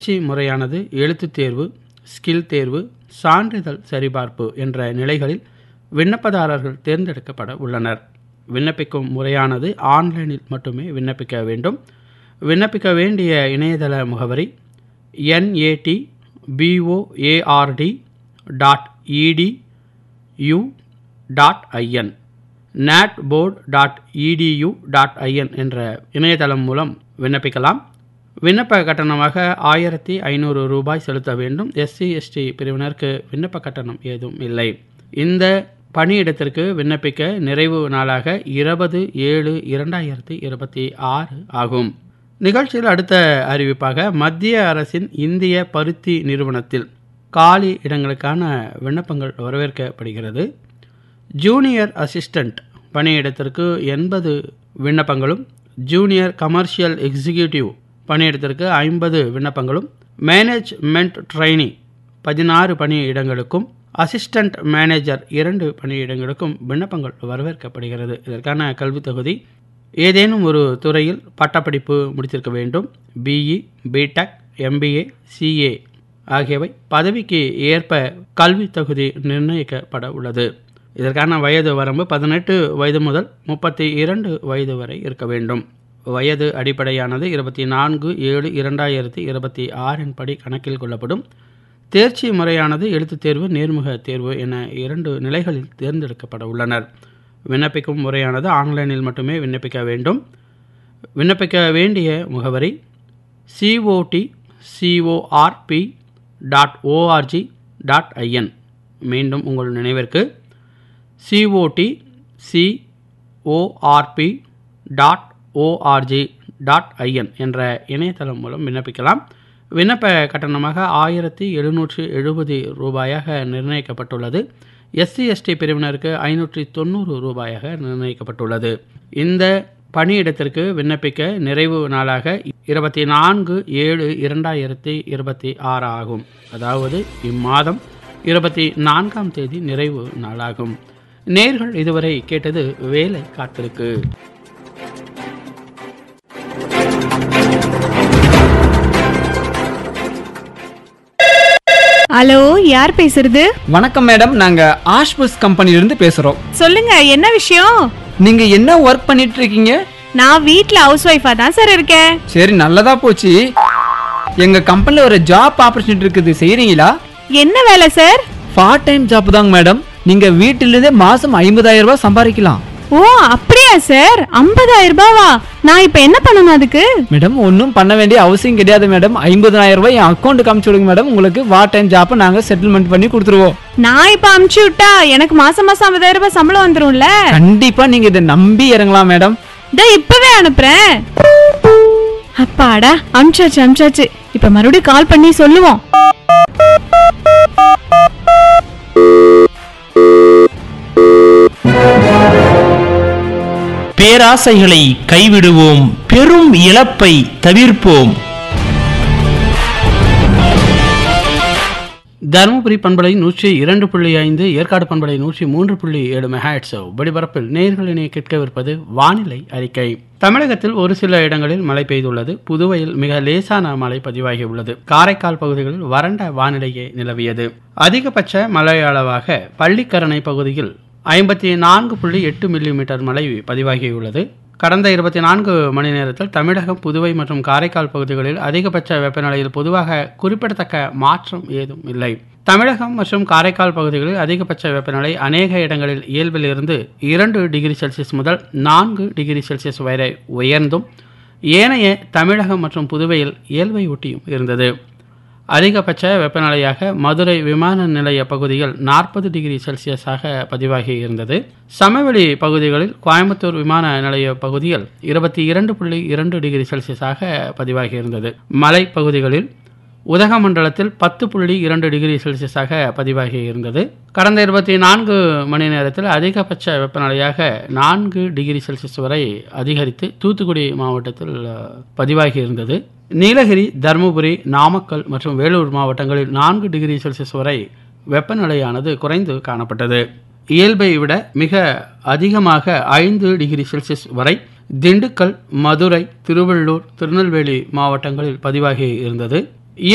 தேர்ச்சி முறையானது எழுத்துத் தேர்வு ஸ்கில் தேர்வு சான்றிதழ் சரிபார்ப்பு என்ற நிலைகளில் விண்ணப்பதாரர்கள் தேர்ந்தெடுக்கப்பட உள்ளனர் விண்ணப்பிக்கும் முறையானது ஆன்லைனில் மட்டுமே விண்ணப்பிக்க வேண்டும் விண்ணப்பிக்க வேண்டிய இணையதள முகவரி NAT BOARD dot ED U dot IN nat board dot EDU dot IN என்ற இணையதளம் மூலம் விண்ணப்பிக்கலாம் விண்ணப்ப கட்டணமாக ஆயிரத்தி ஐநூறு ரூபாய் செலுத்த வேண்டும் எஸ்சி எஸ்டி பிரிவினருக்கு விண்ணப்ப கட்டணம் ஏதும் இல்லை இந்த பணியிடத்திற்கு விண்ணப்பிக்க நிறைவு நாளாக இருபது ஏழு இரண்டாயிரத்தி இருபத்தி ஆறு ஆகும் நிகழ்ச்சியில் அடுத்த அறிவிப்பாக மத்திய அரசின் இந்திய பருத்தி நிறுவனத்தில் காலி இடங்களுக்கான விண்ணப்பங்கள் வரவேற்கப்படுகிறது ஜூனியர் அசிஸ்டண்ட் பணியிடத்திற்கு எண்பது விண்ணப்பங்களும் ஜூனியர் கமர்ஷியல் எக்ஸிக்யூட்டிவ் பணியிடத்திற்கு ஐம்பது விண்ணப்பங்களும் மேனேஜ்மெண்ட் ட்ரைனி பதினாறு பணியிடங்களுக்கும் அசிஸ்டண்ட் மேனேஜர் இரண்டு பணியிடங்களுக்கும் விண்ணப்பங்கள் வரவேற்கப்படுகிறது இதற்கான கல்வித் தகுதி ஏதேனும் ஒரு துறையில் பட்டப்படிப்பு முடித்திருக்க வேண்டும் பிஇ பிடெக் எம்பிஏ சிஏ ஆகியவை பதவிக்கு ஏற்ப கல்வி தகுதி நிர்ணயிக்கப்பட உள்ளது இதற்கான வயது வரம்பு பதினெட்டு வயது முதல் முப்பத்தி இரண்டு வயது வரை இருக்க வேண்டும் வயது அடிப்படையானது இருபத்தி நான்கு ஏழு இரண்டாயிரத்தி இருபத்தி ஆறின் படி கணக்கில் கொள்ளப்படும் தேர்ச்சி முறையானது எழுத்துத் தேர்வு நேர்முக தேர்வு என இரண்டு நிலைகளில் தேர்ந்தெடுக்கப்பட உள்ளனர் விண்ணப்பிக்கும் முறையானது ஆன்லைனில் மட்டுமே விண்ணப்பிக்க வேண்டும் விண்ணப்பிக்க வேண்டிய முகவரி COT CORP dot ORG dot IN மீண்டும் உங்கள் நினைவிற்கு COT CORP dot ORG dot IN என்ற இணையதளம் மூலம் விண்ணப்பிக்கலாம் விண்ணப்ப கட்டணமாக ஆயிரத்தி எழுநூற்று எழுபது ரூபாயாக நிர்ணயிக்கப்பட்டுள்ளது எஸ்சி எஸ்டி பிரிவினருக்கு ஐநூற்றி தொண்ணூறு ரூபாயாக நிர்ணயிக்கப்பட்டுள்ளது இந்த பணியிடத்திற்கு விண்ணப்பிக்க நிறைவு நாளாக இருபத்தி நான்கு ஏழு இரண்டாயிரத்தி இருபத்தி ஆறு ஆகும் அதாவது இம்மாதம் இருபத்தி நான்காம் தேதி நிறைவு நாளாகும் நேர்கள் இதுவரை கேட்டது வேலை காத்திருக்கு ஹலோ யார் பேசுறது வணக்கம் மேடம் நாங்க ஆஷ்புஸ் கம்பெனிலிருந்து பேசுறோம் சொல்லுங்க என்ன விஷயம் நீங்க என்ன ஒர்க் பண்ணிட்டு இருக்கீங்க நான் வீட்ல ஹவுஸ் ஒய்ஃபா தான் சார் இருக்கேன் சரி நல்லதா போச்சு எங்க கம்பெனில ஒரு ஜாப் ஆப்பர்ச்சுனிட்டி இருக்குது செய்றீங்களா என்ன வேலை சார் பார்ட் டைம் ஜாப் தாங்க மேடம் நீங்க வீட்டிலிருந்தே மாசம் ஐம்பதாயிரம் ரூபாய் சம்பாதிக்கலாம் ஓ அப்படியா சார் ஐம்பதாயிரம் ரூபாவா நான் இப்ப என்ன பண்ணணும் அதுக்கு மேடம் ஒன்றும் பண்ண வேண்டிய அவசியம் கிடையாது மேடம் ஐம்பதாயிரம் ரூபாய் என் அக்கௌண்ட்டுக்கு அமுச்சு விடுங்க மேடம் உங்களுக்கு பார்ட் டைம் ஜாப்பை நாங்கள் செட்டில்மெண்ட் பண்ணி கொடுத்துருவோம் நான் இப்ப அமுச்சு விட்டா எனக்கு மாசம் மாசம் ஐம்பதாயிரம் ரூபாய் சம்பளம் வந்துரும்ல கண்டிப்பா நீங்க இதை நம்பி இறங்கலாம் மேடம் இதோ இப்பவே அனுப்புறேன் அப்பாடா அனுப்பிச்சாச்சு அனுப்பிச்சாச்சு இப்ப மறுபடியும் கால் பண்ணி சொல்லுவோம் பேராசைகளை கைவிடுவோம் பெரும் இழப்பை தவிர்ப்போம் தருமபுரி பண்பலை நூற்றி இரண்டு புள்ளி ஐந்து ஏற்காடு பண்பலை நூற்றி மூன்று புள்ளி ஏழு மெகாட்ஸ் ஒளிபரப்பில் நேர்களினை கேட்கவிருப்பது வானிலை அறிக்கை தமிழகத்தில் ஒரு சில இடங்களில் மழை பெய்துள்ளது புதுவையில் மிக லேசான மழை பதிவாகியுள்ளது காரைக்கால் பகுதிகளில் வறண்ட வானிலையே நிலவியது அதிகபட்ச மழை அளவாக பள்ளிக்கரணை பகுதியில் ஐம்பத்தி நான்கு புள்ளி எட்டு மில்லிமீட்டர் மழை பதிவாகியுள்ளது கடந்த இருபத்தி நான்கு மணி நேரத்தில் தமிழகம் புதுவை மற்றும் காரைக்கால் பகுதிகளில் அதிகபட்ச வெப்பநிலையில் பொதுவாக குறிப்பிடத்தக்க மாற்றம் ஏதும் இல்லை தமிழகம் மற்றும் காரைக்கால் பகுதிகளில் அதிகபட்ச வெப்பநிலை அநேக இடங்களில் இயல்பிலிருந்து இரண்டு டிகிரி செல்சியஸ் முதல் நான்கு டிகிரி செல்சியஸ் வரை உயர்ந்தும் ஏனைய தமிழகம் மற்றும் புதுவையில் இயல்பை ஒட்டியும் இருந்தது அதிகபட்ச வெப்பநிலையாக மதுரை விமான நிலைய பகுதியில் நாற்பது டிகிரி செல்சியஸாக பதிவாகி இருந்தது சமவெளி பகுதிகளில் கோயம்புத்தூர் விமான நிலைய பகுதியில் இருபத்தி இரண்டு புள்ளி இரண்டு டிகிரி செல்சியஸாக பதிவாகி இருந்தது மலை பகுதிகளில் உதகமண்டலத்தில் பத்து புள்ளி இரண்டு டிகிரி செல்சியஸாக பதிவாகி இருந்தது கடந்த இருபத்தி நான்கு மணி நேரத்தில் அதிகபட்ச வெப்பநிலையாக நான்கு டிகிரி செல்சியஸ் வரை அதிகரித்து தூத்துக்குடி மாவட்டத்தில் அஹ், பதிவாகி இருந்தது நீலகிரி தருமபுரி நாமக்கல் மற்றும் வேலூர் மாவட்டங்களில் நான்கு டிகிரி செல்சியஸ் வரை வெப்பநிலையானது குறைந்து காணப்பட்டது இயல்பை விட மிக அதிகமாக ஐந்து டிகிரி செல்சியஸ் வரை திண்டுக்கல் மதுரை திருவள்ளூர் திருநெல்வேலி மாவட்டங்களில் பதிவாகி இருந்தது